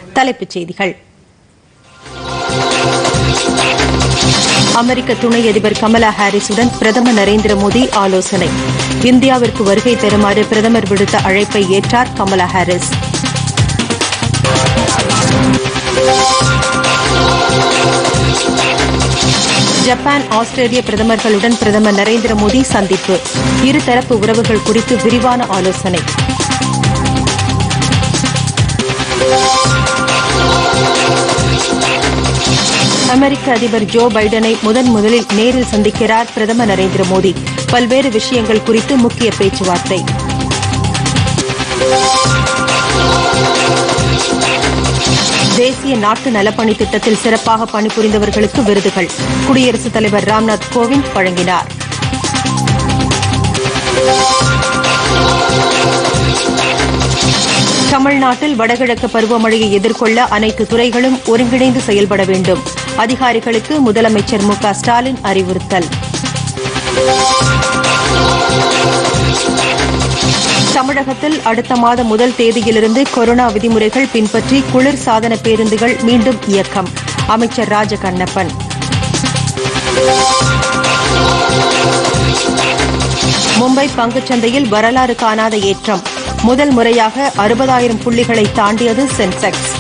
தலைப்புச் செய்திகள் அமெரிக்க துணை அதிபர் கமலா ஹாரிஸுடன் பிரதமர் நரேந்திர மோடி ஆலோசனை இந்தியாவிற்கு வருகை தருமாறு பிரதமர் விடுத்த அழைப்பை ஏற்றார் கமலா ஹாரிஸ் ஜப்பான் ஆஸ்திரேலிய பிரதமர்களுடன் பிரதமர் நரேந்திர மோடி சந்திப்பு இருதரப்பு உறவுகள் குறித்து விரிவான ஆலோசனை அமெரிக்க அதிபர் ஜோ பைடனை முதன் முதலில் நேரில் சந்திக்கிறார் பிரதமர் நரேந்திர மோடி பல்வேறு விஷயங்கள் குறித்து முக்கிய பேச்சுவார்த்தை தேசிய நாட்டு நலப்பணி திட்டத்தில் சிறப்பாக பணிபுரிந்தவர்களுக்கு விருதுகள் குடியரசுத் தலைவர் ராம்நாத் கோவிந்த் வழங்கினார் தமிழ்நாட்டில் வடகிழக்கு பருவமழையை எதிர்கொள்ள அனைத்து துறைகளும் ஒருங்கிணைந்து செயல்பட வேண்டும் அதிகாரிகளுக்கு முதலமைச்சர் மு க ஸ்டாலின் அறிவுறுத்தல் தமிழகத்தில் அடுத்த மாதம் முதல் தேதியிலிருந்து கொரோனா விதிமுறைகள் பின்பற்றி குளிர் சாதன பேருந்துகள் மீண்டும் இயக்கம் அமைச்சர் ராஜகண்ணப்பன் மும்பை பங்குச்சந்தையில் வரலாறு காணாத ஏற்றம் முதல் முறையாக அறுபதாயிரம் புள்ளிகளை தாண்டியது சென்செக்ஸ்